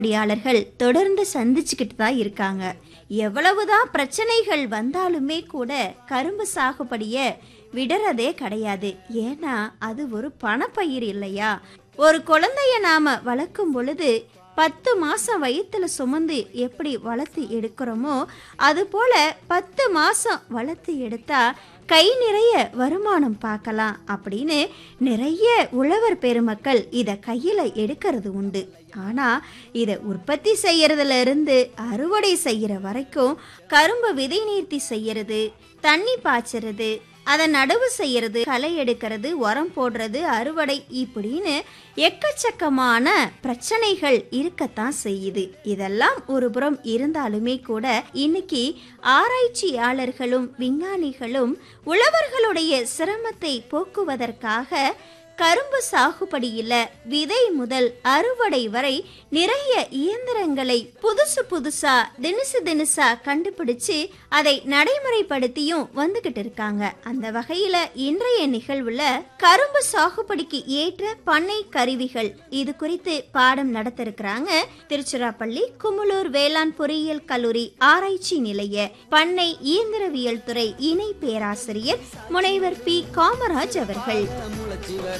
சாகுபடியாளர்கள் தொடர்ந்து சந்திச்சுக்கிட்டு தான் இருக்காங்க எவ்வளவுதான் பிரச்சனைகள் வந்தாலுமே கூட கரும்பு சாகுபடிய விடுறதே கிடையாது ஏன்னா அது ஒரு பணப்பயிர் இல்லையா ஒரு குழந்தைய நாம வளர்க்கும் பொழுது பத்து மாசம் வயித்துல சுமந்து எப்படி வளர்த்து எடுக்கிறோமோ அது போல பத்து மாசம் வளர்த்து எடுத்தா கை நிறைய வருமானம் பார்க்கலாம் அப்படின்னு நிறைய உழவர் பெருமக்கள் இதை கையில் எடுக்கிறது உண்டு ஆனால் இதை உற்பத்தி செய்யறதுல இருந்து அறுவடை செய்கிற வரைக்கும் கரும்பு விதை நீர்த்தி செய்யறது தண்ணி பாய்ச்சறது அதை நடவு செய்யறது களை எடுக்கிறது உரம் போடுறது அறுவடை இப்படின்னு எக்கச்சக்கமான பிரச்சனைகள் இருக்கத்தான் செய்யுது இதெல்லாம் ஒரு புறம் இருந்தாலுமே கூட இன்னைக்கு ஆராய்ச்சியாளர்களும் விஞ்ஞானிகளும் உழவர்களுடைய சிரமத்தை போக்குவதற்காக கரும்பு சாகுபடியில விதை முதல் அறுவடை வரை நிறைய இயந்திரங்களை புதுசு புதுசா தினுசு தினுசா கண்டுபிடிச்சு அதை நடைமுறைப்படுத்தியும் வந்துகிட்டு இருக்காங்க அந்த வகையில இன்றைய நிகழ்வுல கரும்பு சாகுபடிக்கு ஏற்ற பண்ணை கருவிகள் இது குறித்து பாடம் நடத்த இருக்கிறாங்க திருச்சிராப்பள்ளி குமுளூர் வேளாண் பொறியியல் கல்லூரி ஆராய்ச்சி நிலைய பண்ணை இயந்திரவியல் துறை இணை பேராசிரியர் முனைவர் பி காமராஜ் அவர்கள் முளைச்சி வர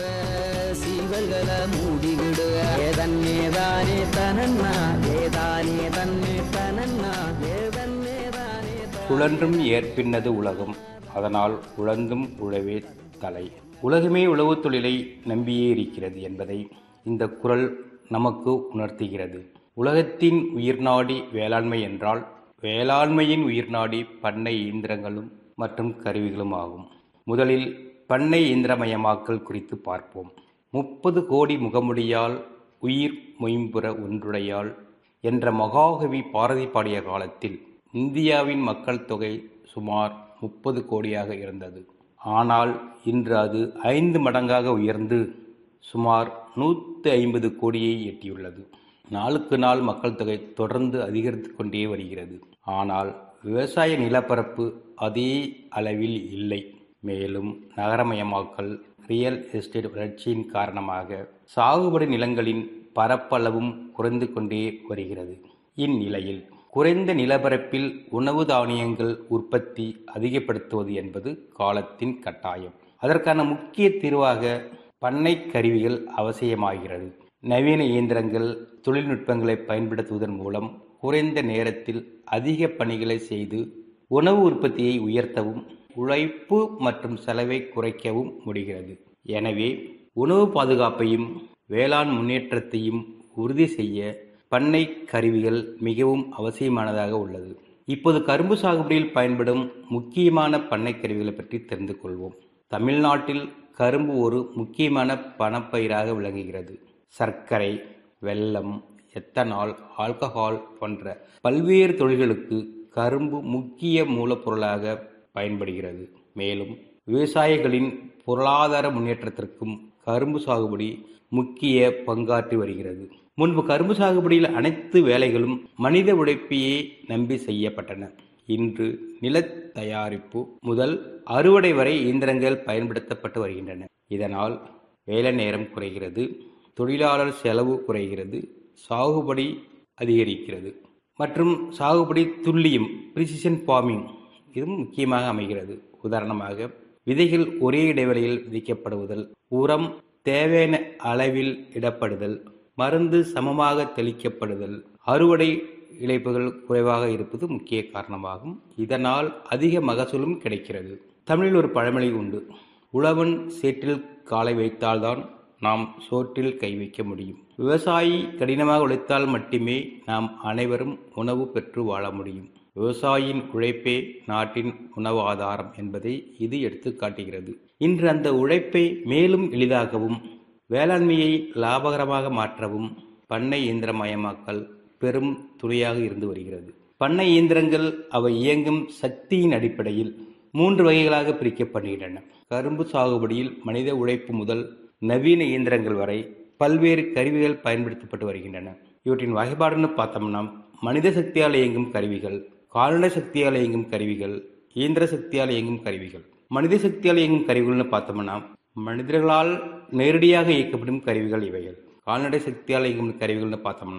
சீவல்களை மூடிவிடு ஏதன்னே தானே தனன்னா ஏதானே தன்னே தனன்னா ஏதன்னே தானே சுழன்றும் ஏற்பின்னது உலகம் அதனால் உழந்தும் உழவே தலை உலகமே உழவுத் தொழிலை நம்பியே இருக்கிறது என்பதை இந்த குறள் நமக்கு உணர்த்துகிறது உலகத்தின் உயிர்நாடி வேளாண்மை என்றால் வேளாண்மையின் உயிர்நாடி பண்ணை இயந்திரங்களும் மற்றும் கருவிகளும் ஆகும் முதலில் பண்ணை இயந்திரமயமாக்கல் குறித்து பார்ப்போம் முப்பது கோடி முகமுடியால் உயிர் மொயம்புற ஒன்றுடையாள் என்ற மகாகவி பாரதி பாடிய காலத்தில் இந்தியாவின் மக்கள் தொகை சுமார் முப்பது கோடியாக இருந்தது ஆனால் இன்று அது ஐந்து மடங்காக உயர்ந்து சுமார் நூற்றி ஐம்பது கோடியை எட்டியுள்ளது நாளுக்கு நாள் மக்கள் தொகை தொடர்ந்து அதிகரித்து கொண்டே வருகிறது ஆனால் விவசாய நிலப்பரப்பு அதே அளவில் இல்லை மேலும் நகரமயமாக்கல் ரியல் எஸ்டேட் வளர்ச்சியின் காரணமாக சாகுபடி நிலங்களின் பரப்பளவும் குறைந்து கொண்டே வருகிறது இந்நிலையில் குறைந்த நிலப்பரப்பில் உணவு தானியங்கள் உற்பத்தி அதிகப்படுத்துவது என்பது காலத்தின் கட்டாயம் அதற்கான முக்கிய தீர்வாக பண்ணை கருவிகள் அவசியமாகிறது நவீன இயந்திரங்கள் தொழில்நுட்பங்களை பயன்படுத்துவதன் மூலம் குறைந்த நேரத்தில் அதிக பணிகளை செய்து உணவு உற்பத்தியை உயர்த்தவும் உழைப்பு மற்றும் செலவை குறைக்கவும் முடிகிறது எனவே உணவு பாதுகாப்பையும் வேளாண் முன்னேற்றத்தையும் உறுதி செய்ய பண்ணை கருவிகள் மிகவும் அவசியமானதாக உள்ளது இப்போது கரும்பு சாகுபடியில் பயன்படும் முக்கியமான பண்ணை கருவிகளை பற்றி தெரிந்து கொள்வோம் தமிழ்நாட்டில் கரும்பு ஒரு முக்கியமான பணப்பயிராக விளங்குகிறது சர்க்கரை வெல்லம் எத்தனால் ஆல்கஹால் போன்ற பல்வேறு தொழில்களுக்கு கரும்பு முக்கிய மூலப்பொருளாக பயன்படுகிறது மேலும் விவசாயிகளின் பொருளாதார முன்னேற்றத்திற்கும் கரும்பு சாகுபடி முக்கிய பங்காற்றி வருகிறது முன்பு கரும்பு சாகுபடியில் அனைத்து வேலைகளும் மனித உழைப்பையே நம்பி செய்யப்பட்டன இன்று நில தயாரிப்பு முதல் அறுவடை வரை இயந்திரங்கள் பயன்படுத்தப்பட்டு வருகின்றன இதனால் வேலை நேரம் குறைகிறது தொழிலாளர் செலவு குறைகிறது சாகுபடி அதிகரிக்கிறது மற்றும் சாகுபடி துல்லியம் ப்ரிசிஷன் ஃபார்மிங் இதுவும் முக்கியமாக அமைகிறது உதாரணமாக விதைகள் ஒரே இடைவெளியில் விதிக்கப்படுவதல் உரம் தேவையான அளவில் இடப்படுதல் மருந்து சமமாக தெளிக்கப்படுதல் அறுவடை இழைப்புகள் குறைவாக இருப்பது முக்கிய காரணமாகும் இதனால் அதிக மகசூலும் கிடைக்கிறது தமிழில் ஒரு பழமொழி உண்டு உழவன் சேற்றில் காலை வைத்தால்தான் நாம் சோற்றில் கை வைக்க முடியும் விவசாயி கடினமாக உழைத்தால் மட்டுமே நாம் அனைவரும் உணவு பெற்று வாழ முடியும் விவசாயியின் உழைப்பே நாட்டின் உணவு ஆதாரம் என்பதை இது எடுத்து காட்டுகிறது இன்று அந்த உழைப்பை மேலும் எளிதாகவும் வேளாண்மையை லாபகரமாக மாற்றவும் பண்ணை இயந்திரமயமாக்கல் பெரும் துணையாக இருந்து வருகிறது பண்ணை இயந்திரங்கள் அவை இயங்கும் சக்தியின் அடிப்படையில் மூன்று வகைகளாக பிரிக்கப்படுகின்றன கரும்பு சாகுபடியில் மனித உழைப்பு முதல் நவீன இயந்திரங்கள் வரை பல்வேறு கருவிகள் பயன்படுத்தப்பட்டு வருகின்றன இவற்றின் வகைப்பாடுன்னு பார்த்தோம்னா மனித சக்தியால் இயங்கும் கருவிகள் கால்நடை சக்தியால் இயங்கும் கருவிகள் இயந்திர சக்தியால் இயங்கும் கருவிகள் மனித சக்தியால் இயங்கும் கருவிகள்னு பார்த்தோம்னா மனிதர்களால் நேரடியாக இயக்கப்படும் கருவிகள் இவைகள் கால்நடை சக்தியால் இயங்கும் கருவிகள்னு பார்த்தோம்னா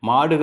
மாடுகள்